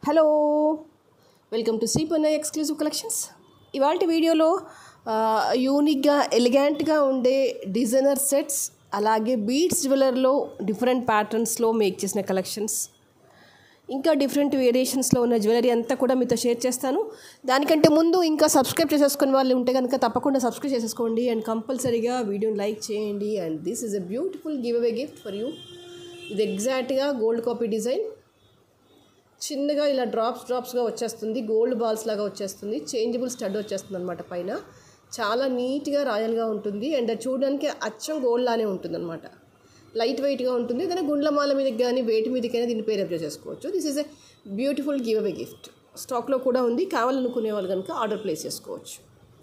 Hello welcome to Sripanna exclusive collections ఇవాళ వీడియోలో ఆ, యూనిక్గా ఎలిగెంట్గా ఉండే డిజైనర్ సెట్స్ అలాగే బీడ్స్ జ్యువెలర్లో డిఫరెంట్ ప్యాటర్న్స్లో మేక్ చేసిన కలెక్షన్స్ ఇంకా డిఫరెంట్ వేరియేషన్స్లో ఉన్న జ్యువెలరీ అంతా కూడా మీతో షేర్ చేస్తాను దానికంటే ముందు ఇంకా సబ్స్క్రైబ్ చేసేసుకునే వాళ్ళు ఉంటే కనుక తప్పకుండా సబ్స్క్రైబ్ చేసేసుకోండి అండ్ కంపల్సరీగా వీడియోని లైక్ చేయండి and this is a beautiful giveaway gift for you ఇది ఎగ్జాక్ట్గా గోల్డ్ కాపీ డిజైన్ చిన్నగా ఇలా డ్రాప్స్ డ్రాప్స్గా వచ్చేస్తుంది గోల్డ్ బాల్స్ లాగా వచ్చేస్తుంది చేంజబుల్ స్టడ్ వచ్చేస్తుంది అనమాట పైన చాలా నీట్గా రాయల్గా ఉంటుంది అండ్ అది చూడడానికి అచ్చం గోల్డ్ లానే ఉంటుంది అనమాట లైట్ వెయిట్గా ఉంటుంది దాని గుండ్లమాల మీదకి కానీ వేటి మీదకైనా దీన్ని పేరప్ చేసేసుకోవచ్చు this is a beautiful giveaway gift స్టాక్లో కూడా ఉంది కావాలనుకునే వాళ్ళు కనుక ఆర్డర్ ప్లేస్ చేసుకోవచ్చు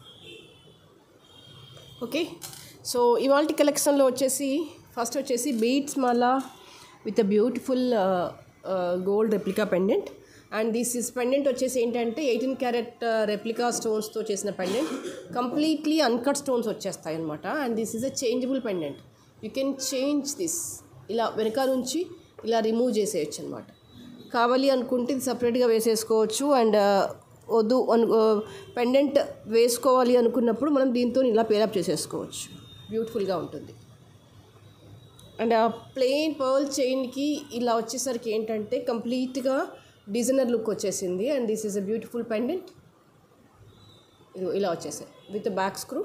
ఓకే సో ఇవాళ కలెక్షన్లో వచ్చేసి ఫస్ట్ వచ్చేసి beads mala with a beautiful gold replica pendant and this is pendant వచ్చేసి ఏంటంటే ఎయిటీన్ క్యారెట్ రెప్లికా స్టోన్స్తో చేసిన పెండెంట్ కంప్లీట్లీ అన్కట్ స్టోన్స్ వచ్చేస్తాయి అనమాట and this is a changeable pendant you can change this ఇలా వెనక నుంచి ఇలా రిమూవ్ చేసేయచ్చు అనమాట కావాలి అనుకుంటే ఇది సపరేట్గా వేసేసుకోవచ్చు అండ్ వద్దు అను పెండెంట్ వేసుకోవాలి అనుకున్నప్పుడు మనం దీంతో ఇలా పేరప్ చేసేసుకోవచ్చు బ్యూటిఫుల్గా ఉంటుంది అండ్ ఆ ప్లెయిన్ పర్ల్ చైన్కి ఇలా వచ్చేసరికి ఏంటంటే కంప్లీట్గా డిజైనర్ లుక్ వచ్చేసింది and this is a beautiful pendant ఇది ఇలా వచ్చేసాయి విత్ బ్యాక్ స్క్రూ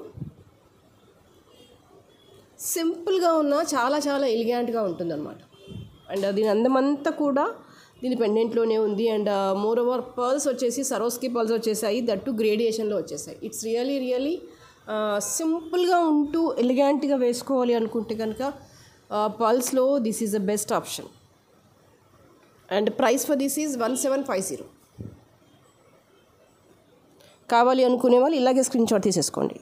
సింపుల్గా ఉన్న చాలా చాలా ఎలిగెంట్గా ఉంటుందన్నమాట అండ్ దీని అందమంతా కూడా దీని పెండెంట్లోనే ఉంది అండ్ మోర్ ఓవర్ పర్ల్స్ వచ్చేసి సరోస్కి పర్ల్స్ వచ్చేసాయి దట్టు గ్రేడియేషన్లో వచ్చేసాయి ఇట్స్ రియలీ రియలీ సింపుల్గా ఉంటూ ఎలిగెంట్గా వేసుకోవాలి అనుకుంటే కనుక పల్స్లో this is the best option and price for this is one seven five zero కావాలి అనుకునే వాళ్ళు ఇలాగే స్క్రీన్ షాట్ తీసేసుకోండి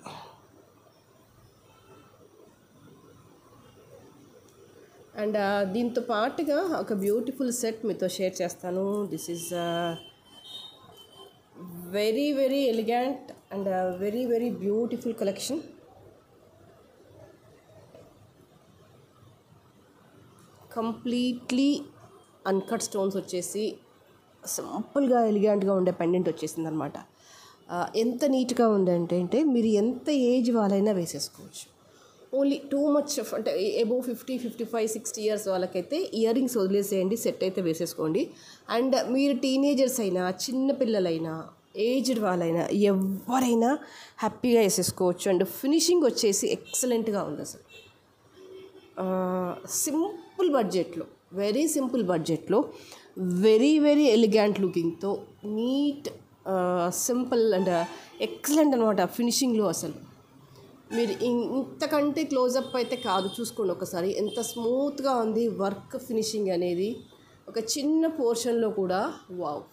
అండ్ దీంతో పాటుగా ఒక బ్యూటిఫుల్ సెట్ మీతో షేర్ చేస్తాను this is very very elegant and very very beautiful collection completely uncut stones వచ్చేసి సింపుల్గా ఎలిగెంట్గా ఉండే పెండెంట్ వచ్చేసింది అనమాట ఎంత నీట్గా ఉందంటే అంటే మీరు ఎంత ఏజ్ వాళ్ళైనా వేసేసుకోవచ్చు ఓన్లీ టూ మచ్ అంటే above fifty fifty five sixty years వాళ్ళకైతే ఇయర్ రింగ్స్ వదిలేసేయండి సెట్ అయితే వేసేసుకోండి అండ్ మీరు టీనేజర్స్ అయినా చిన్న పిల్లలైనా ఏజ్డ్ వాళ్ళైనా ఎవరైనా హ్యాపీగా వేసేసుకోవచ్చు అండ్ ఫినిషింగ్ వచ్చేసి ఎక్సలెంట్గా ఉంది అసలు సింపుల్ బడ్జెట్లో వెరీ సింపుల్ బడ్జెట్లో వెరీ వెరీ ఎలిగెంట్ లుకింగ్తో నీట్ సింపుల్ అండ్ ఎక్సలెంట్ అనమాట ఫినిషింగ్లో అసలు మీరు ఇం- ఇంతకంటే క్లోజప్ అయితే కాదు చూసుకోండి ఒకసారి ఎంత స్మూత్గా ఉంది వర్క్ ఫినిషింగ్ అనేది ఒక చిన్న పోర్షన్లో కూడా వావ్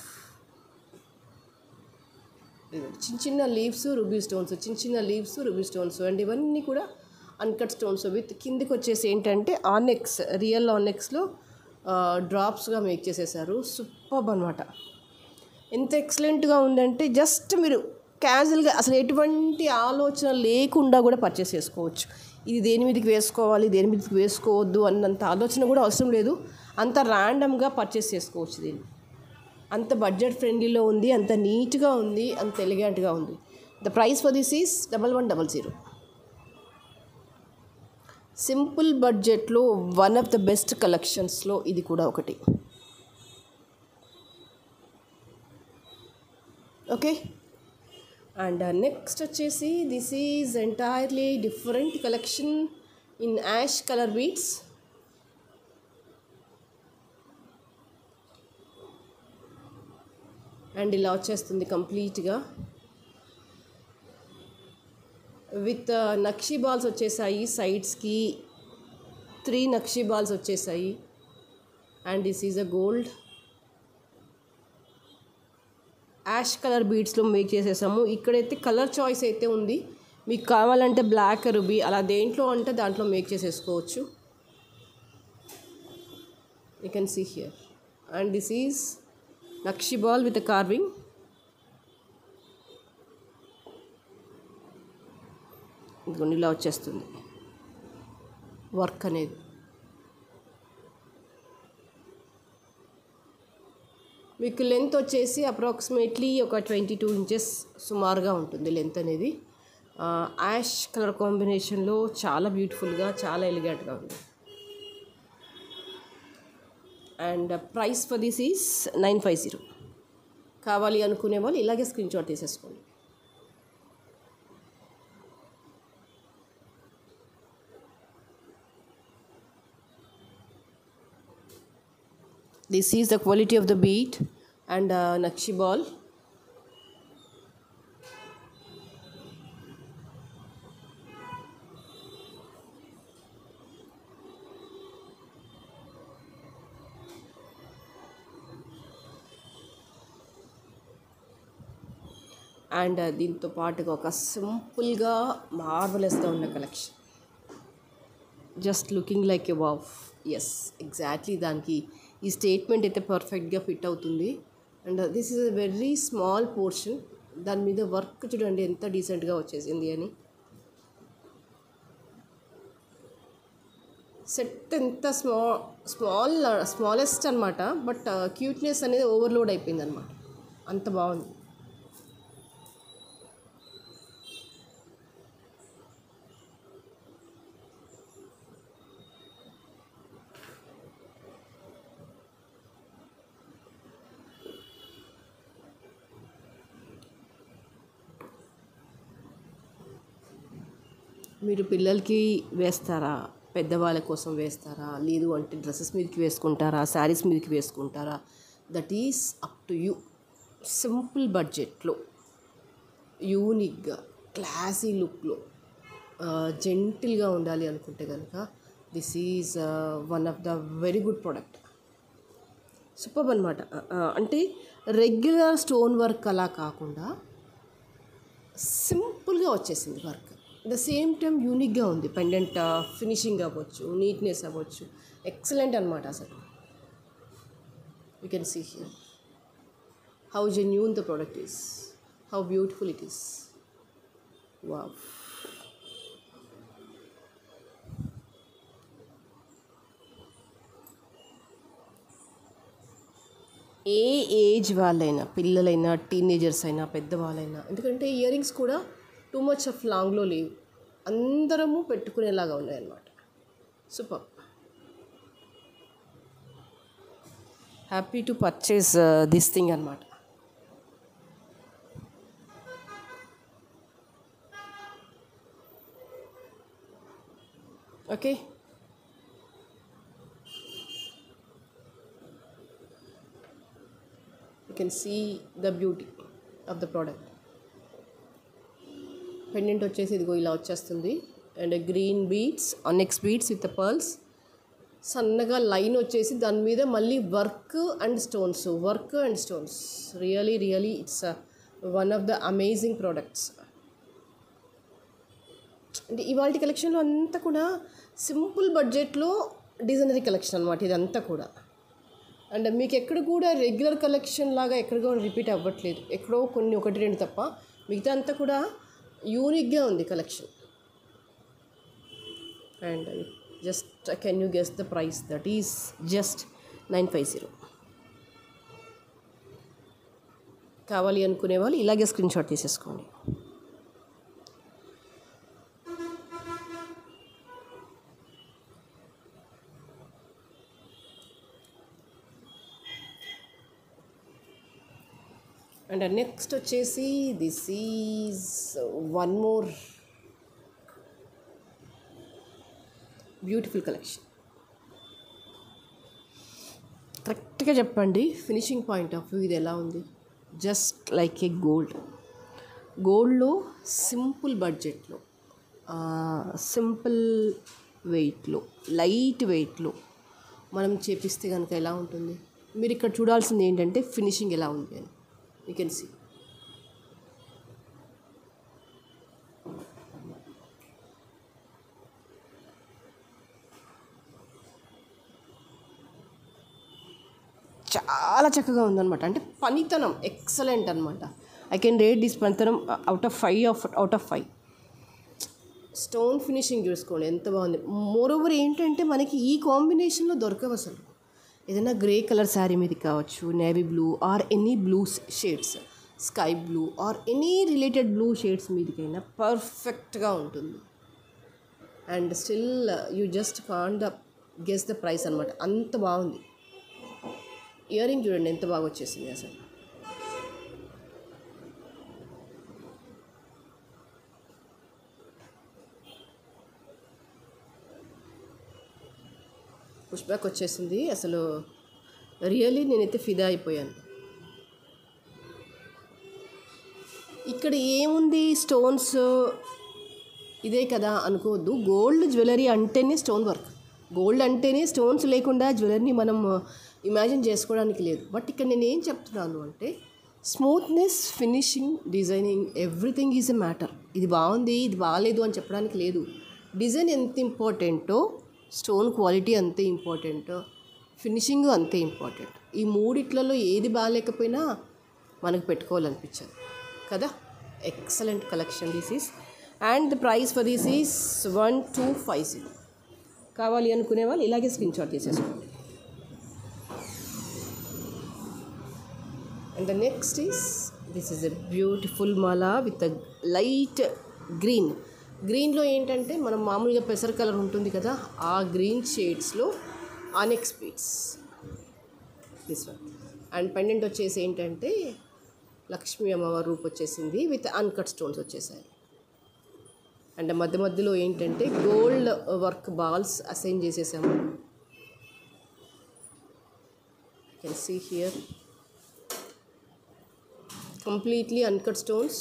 ఇదిగోండి. చిన్న చిన్న లీవ్స్ రుబీ స్టోన్స్ చిన్న చిన్న లీవ్స్ రుబీ స్టోన్స్ అండ్ ఇవన్నీ కూడా అన్కట్ స్టోన్స్ విత్ కిందికి వచ్చేసి ఏంటంటే ఆనెక్స్ రియల్ ఆనెక్స్లో డ్రాప్స్గా మేక్ చేసేసారు సూపర్ అనమాట ఎంత ఎక్సలెంట్గా ఉందంటే జస్ట్ మీరు క్యాజువల్గా అసలు ఎటువంటి ఆలోచన లేకుండా కూడా పర్చేస్ చేసుకోవచ్చు ఇది దేని మీదకి వేసుకోవాలి దేని మీదకి వేసుకోవద్దు అన్నంత ఆలోచన కూడా అవసరం లేదు అంత ర్యాండమ్గా పర్చేస్ చేసుకోవచ్చు దీన్ని అంత బడ్జెట్ ఫ్రెండ్లీలో ఉంది అంత నీట్గా ఉంది అంత ఎలిగెంట్గా ఉంది the price for this is double one double zero simple బడ్జెట్లో వన్ ఆఫ్ ద బెస్ట్ కలెక్షన్స్లో ఇది కూడా ఒకటి ఓకే అండ్ నెక్స్ట్ వచ్చేసి this is entirely different collection in ash colour beads and ఇలా వచ్చేస్తుంది కంప్లీట్గా విత్ నక్షీ బాల్స్ వచ్చేసాయి సైడ్స్కి త్రీ నక్షీ బాల్స్ వచ్చేసాయి and this is a gold ash colour బీడ్స్లో మేక్ చేసేసాము ఇక్కడైతే కలర్ చాయిస్ అయితే ఉంది మీకు కావాలంటే బ్లాక్ రుబీ అలా దేంట్లో అంటే దాంట్లో మేక్ చేసేసుకోవచ్చు you can see here and this is nakshi ball with carving ఇదిగోండి ఇలా వచ్చేస్తుంది వర్క్ అనేది మీకు లెంత్ వచ్చేసి అప్రాక్సిమేట్లీ ఒక ట్వంటీ టూ ఇంచెస్ సుమారుగా ఉంటుంది లెంత్ అనేది యాష్ కలర్ కాంబినేషన్లో చాలా బ్యూటిఫుల్గా చాలా ఎలిగెంట్గా ఉంది and price for this is nine five zero కావాలి అనుకునే వాళ్ళు ఇలాగే స్క్రీన్ షాట్ తీసేసుకోండి this is the quality of the bead and uh, nakshi ball and దీంతో పాటుగా ఒక సింపుల్గా మార్వలెస్గా ఉన్న collection just looking like a wow yes exactly దానికి ఈ స్టేట్మెంట్ అయితే పర్ఫెక్ట్గా ఫిట్ అవుతుంది and this is a very small portion దాని మీద వర్క్ చూడండి ఎంత డీసెంట్గా వచ్చేసింది అని సెట్ ఎంత స్మా స్మాల్ స్మాలెస్ట్ అనమాట బట్ క్యూట్నెస్ అనేది ఓవర్లోడ్ అయిపోయింది అనమాట అంత బాగుంది మీరు పిల్లలకి వేస్తారా పెద్దవాళ్ళ కోసం వేస్తారా లేదు అంటే డ్రెస్సెస్ మీదకి వేసుకుంటారా శారీస్ మీదకి వేసుకుంటారా that is up to you simple బడ్జెట్లో యూనిక్గా క్లాసీ లుక్లో జెంటిల్గా ఉండాలి అనుకుంటే కనుక this is one of the very good product super అనమాట అంటే రెగ్యులర్ స్టోన్ వర్క్ అలా కాకుండా సింపుల్గా వచ్చేసింది వర్క్ ద సేమ్ టైం యూనిక్గా ఉంది పెండెంట్ ఫినిషింగ్ అవ్వచ్చు నీట్నెస్ అవ్వచ్చు ఎక్సలెంట్ అనమాట అసలు you can see here how genuine the product is how beautiful it is wow ఏ ఏజ్ వాళ్ళైనా పిల్లలైనా టీనేజర్స్ అయినా పెద్దవాళ్ళైనా ఎందుకంటే ఇయర్ రింగ్స్ కూడా టూ మచ్ ఆఫ్ లాంగ్లో లేవు అందరము పెట్టుకునేలాగా ఉన్నాయన్నమాట super happy to purchase this thing అనమాట okay you can see the beauty of the product pendant వచ్చేసి ఇదిగో ఇలా వచ్చేస్తుంది and green beads next beads with pearls సన్నగా లైన్ వచ్చేసి దాని మీద మళ్ళీ work and stones work and stones really really it's one of the amazing products అంటే ఇవాళ కలెక్షన్లో అంతా కూడా సింపుల్ బడ్జెట్లో డిజైనరీ కలెక్షన్ అనమాట ఇదంతా కూడా అండ్ మీకు ఎక్కడ కూడా రెగ్యులర్ కలెక్షన్ లాగా ఎక్కడ కూడా రిపీట్ అవ్వట్లేదు ఎక్కడో కొన్ని ఒకటి రెండు తప్ప మిగతా అంతా కూడా యూనిక్గా ఉంది collection and just can you guess the price that is just nine five zero కావాలి అనుకునే వాళ్ళు ఇలాగే స్క్రీన్ షాట్ తీసేసుకోండి అండ్ నెక్స్ట్ వచ్చేసి this is one more beautiful collection కరెక్ట్గా చెప్పండి ఫినిషింగ్ పాయింట్ ఆఫ్ వ్యూ ఇది ఎలా ఉంది జస్ట్ లైక్ ఏ గోల్డ్ గోల్డ్లో సింపుల్ బడ్జెట్లో సింపుల్ వెయిట్లో లైట్ వెయిట్లో మనం చేపిస్తే కనుక ఎలా ఉంటుంది మీరు ఇక్కడ చూడాల్సింది ఏంటంటే ఫినిషింగ్ ఎలా ఉంది అని యూ కెన్ సీ చాలా చక్కగా ఉందన్నమాట అంటే పనితనం ఎక్సలెంట్ అనమాట ఐ కెన్ రేట్ దిస్ పనితనం out of five of out of five stone finishing చూసుకోండి ఎంత బాగుంది మోర్ ఓవర్ ఏంటంటే మనకి ఈ కాంబినేషన్లో దొరకవు అసలు ఏదైనా గ్రే కలర్ శారీ మీది కావచ్చు navy blue or any blue shades sky blue or any related blue shades మీదకైనా పర్ఫెక్ట్గా ఉంటుంది and still you just can the guess the price అనమాట అంత బాగుంది ఇయర్ రింగ్ చూడండి ఎంత బాగా వచ్చేసింది అసలు పుష్ బ్యాక్ వచ్చేసింది అసలు రియల్లీ నేనైతే ఫిదా అయిపోయాను ఇక్కడ ఏముంది స్టోన్స్ ఇదే కదా అనుకోవద్దు గోల్డ్ జ్యువెలరీ అంటేనే స్టోన్ వర్క్ గోల్డ్ అంటేనే స్టోన్స్ లేకుండా జ్యువెలరీని మనం ఇమాజిన్ చేసుకోవడానికి లేదు బట్ ఇక్కడ నేను ఏం చెప్తున్నాను అంటే smoothness finishing designing everything is a matter ఇది బాగుంది ఇది బాగాలేదు అని చెప్పడానికి లేదు డిజైన్ ఎంత ఇంపార్టెంటో స్టోన్ క్వాలిటీ అంతే ఇంపార్టెంట్ ఫినిషింగ్ అంతే ఇంపార్టెంట్ ఈ మూడిట్లలో ఏది బాగాలేకపోయినా మనకు పెట్టుకోవాలనిపించదు కదా excellent collection this is and the price for this is one two five zero కావాలి అనుకునే వాళ్ళు ఇలాగే స్క్రీన్ షాట్ తీసేసుకోండి and the next is this is a beautiful mala with a light green గ్రీన్లో ఏంటంటే మనం మామూలుగా పెసర్ కలర్ ఉంటుంది కదా ఆ గ్రీన్ షేడ్స్లో onyx beads this one and pendant వచ్చేసి ఏంటంటే లక్ష్మీ అమ్మవారి రూప్ వచ్చేసింది విత్ అన్కట్ స్టోన్స్ వచ్చేసాయి అండ్ మధ్య మధ్యలో ఏంటంటే గోల్డ్ వర్క్ బాల్స్ అసైన్ చేసేసాము can see here completely uncut stones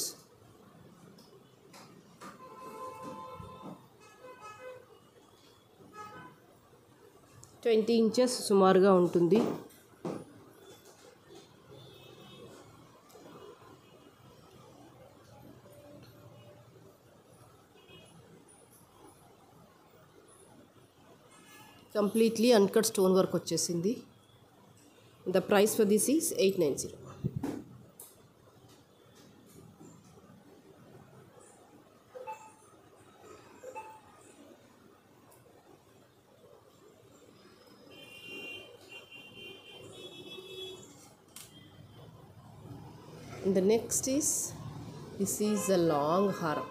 twenty inches సుమారుగా ఉంటుంది కంప్లీట్లీ అన్కట్ స్టోన్ వర్క్ వచ్చేసింది the price for this is eight nine zero the next is this is a long haram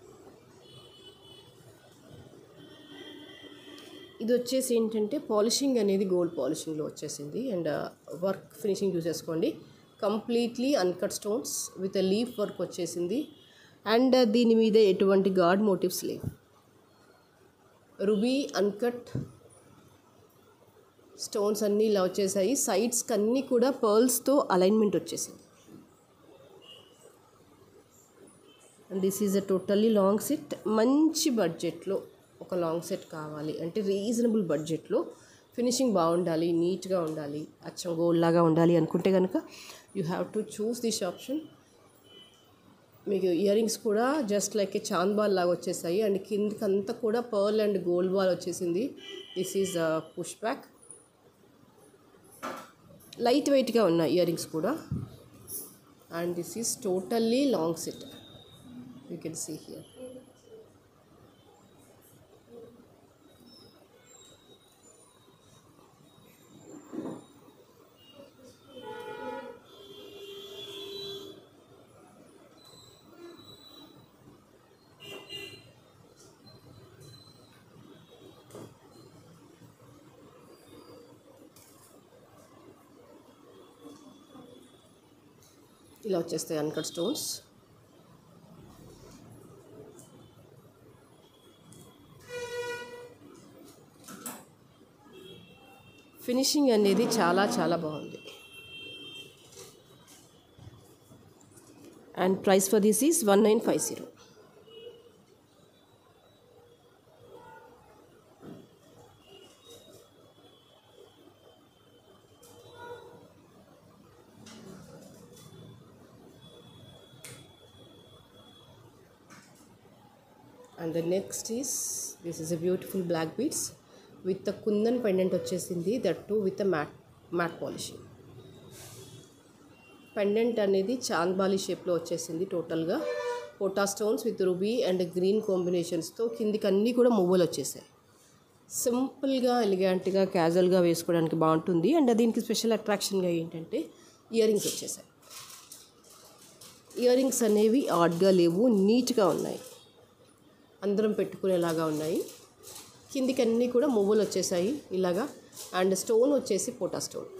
ఇది వచ్చేసి ఏంటంటే polishing అనేది gold పాలిషింగ్లో వచ్చేసింది అండ్ వర్క్ ఫినిషింగ్ చూసేసుకోండి completely uncut stones with leaf work వచ్చేసింది and దీని మీద ఎటువంటి గాడ్ మోటివ్స్ లేవు రుబీ అన్కట్ స్టోన్స్ అన్నీ ఇలా వచ్చేసాయి సైడ్స్కి అన్నీ కూడా పర్ల్స్తో అలైన్మెంట్ వచ్చేసింది and this is a totally long set మంచి బడ్జెట్లో ఒక లాంగ్ సెట్ కావాలి అంటే రీజనబుల్ బడ్జెట్లో ఫినిషింగ్ బాగుండాలి నీట్గా ఉండాలి అచ్చం గోల్డ్ లాగా ఉండాలి అనుకుంటే కనుక you have to choose this option మీకు ఇయర్ రింగ్స్ కూడా just like a chandbali లాగా వచ్చేసాయి అండ్ కిందకంతా కూడా పర్ల్ అండ్ గోల్డ్ బాల్ వచ్చేసింది this is push back light వెయిట్గా ఉన్నాయి ఇయర్ రింగ్స్ కూడా and this is totally long set you can see here ఇలా వచ్చేస్తాయి అన్కట్ స్టోన్స్ ఫినిషింగ్ అనేది చాలా చాలా బాగుంది and price for this is one nine five zero and the next is this is a beautiful black beads with the kundan pendant వచ్చేసింది that too with matte matte polishing pendant అనేది చాంద్బాలి షేప్లో వచ్చేసింది టోటల్గా pota stones with ruby and green కాంబినేషన్స్తో కిందికి అన్నీ కూడా మువ్వలు వచ్చేసాయి సింపుల్గా ఎలిగెంట్గా క్యాజువల్గా వేసుకోవడానికి బాగుంటుంది అండ్ దీనికి స్పెషల్ అట్రాక్షన్గా ఏంటంటే ఇయర్ రింగ్స్ వచ్చేసాయి ఇయర్ రింగ్స్ అనేవి ఆడ్గా లేవు నీట్గా ఉన్నాయి అందరం పెట్టుకునేలాగా ఉన్నాయి కిందికి అన్నీ కూడా మువ్వలు వచ్చేసాయి ఇలాగా అండ్ స్టోన్ వచ్చేసి pota stone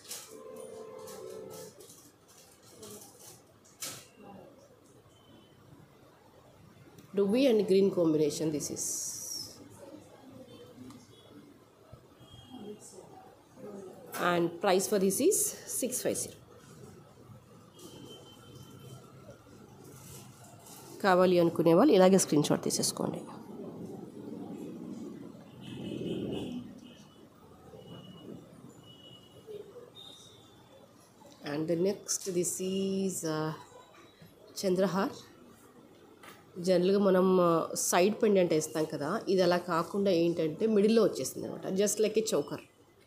ruby and green combination this is and price for this is 650 కావాలి అనుకునే వాళ్ళు ఇలాగే స్క్రీన్ షాట్ తీసేసుకోండి and next this is chandrahar జనరల్గా మనం సైడ్ పెండెంట్ వేస్తాం కదా ఇది అలా కాకుండా ఏంటంటే మిడిల్లో వచ్చేసింది అనమాట just like a choker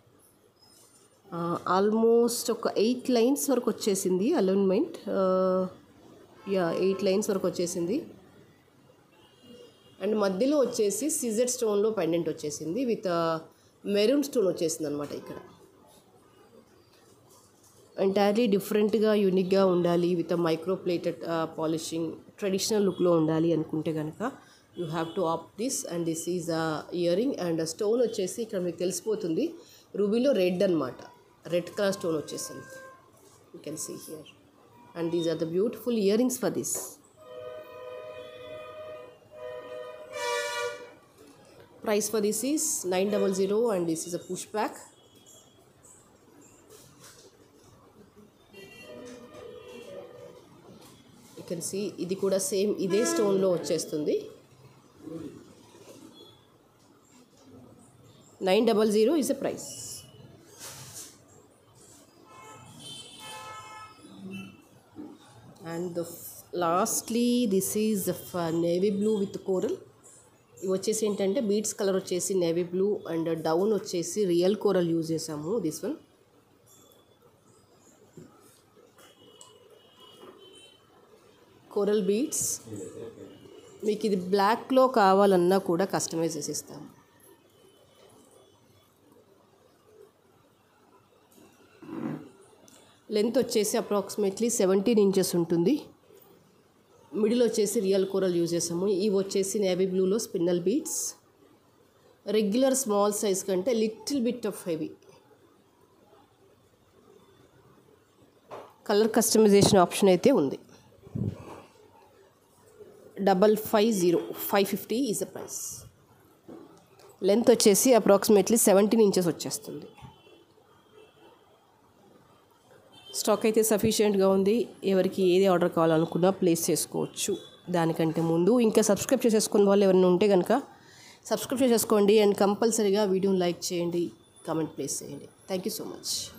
almost ఒక ఎయిట్ లైన్స్ వరకు వచ్చేసింది అలైన్మెంట్ యా ఎయిట్ లైన్స్ వరకు వచ్చేసింది అండ్ మధ్యలో వచ్చేసి సిజెడ్ స్టోన్లో పెండెంట్ వచ్చేసింది విత్ మెరూన్ స్టోన్ వచ్చేసింది అనమాట ఇక్కడ ఎంటైర్లీ డిఫరెంట్గా యూనిక్గా ఉండాలి with micro plated polishing traditional లుక్లో ఉండాలి అనుకుంటే కనుక you have to opt this and this is a earring and stone వచ్చేసి ఇక్కడ మీకు తెలిసిపోతుంది రూబీలో రెడ్ అనమాట రెడ్ కలర్ స్టోన్ వచ్చేసింది you can see here and these are the beautiful earrings for this price for this is nine double zero and this is a push back you can see ఇది కూడా same ఇదే స్టోన్లో వచ్చేస్తుంది nine double zero is a price and the lastly this is navy blue with coral ఇవి వచ్చేసి ఏంటంటే beads colour వచ్చేసి navy blue and down వచ్చేసి రియల్ కోరల్ యూజ్ చేసాము దిస్ వన్ కోరల్ బీట్స్ మీకు ఇది బ్లాక్లో కావాలన్నా కూడా కస్టమైజ్ చేసి ఇస్తాము లెంత్ వచ్చేసి అప్రాక్సిమేట్లీ సెవెంటీన్ ఇంచెస్ ఉంటుంది మిడిల్ వచ్చేసి రియల్ కూరలు యూజ్ చేసాము ఇవి వచ్చేసి నేవీ బ్లూలో spinel beads regular small size కంటే little bit of heavy colour customization option అయితే ఉంది double five zero five fifty is the price length వచ్చేసి అప్రాక్సిమేట్లీ సెవెంటీన్ ఇంచెస్ వచ్చేస్తుంది స్టాక్ అయితే సఫిషియెంట్గా ఉంది ఎవరికి ఏది ఆర్డర్ కావాలనుకున్నా ప్లేస్ చేసుకోవచ్చు దానికంటే ముందు ఇంకా సబ్స్క్రైబ్ చేసేసుకున్న వాళ్ళు ఎవరైనా ఉంటే కనుక సబ్స్క్రైబ్ చేసేసుకోండి అండ్ కంపల్సరీగా వీడియోని లైక్ చేయండి కామెంట్ ప్లేస్ చేయండి థ్యాంక్ యూ సో మచ్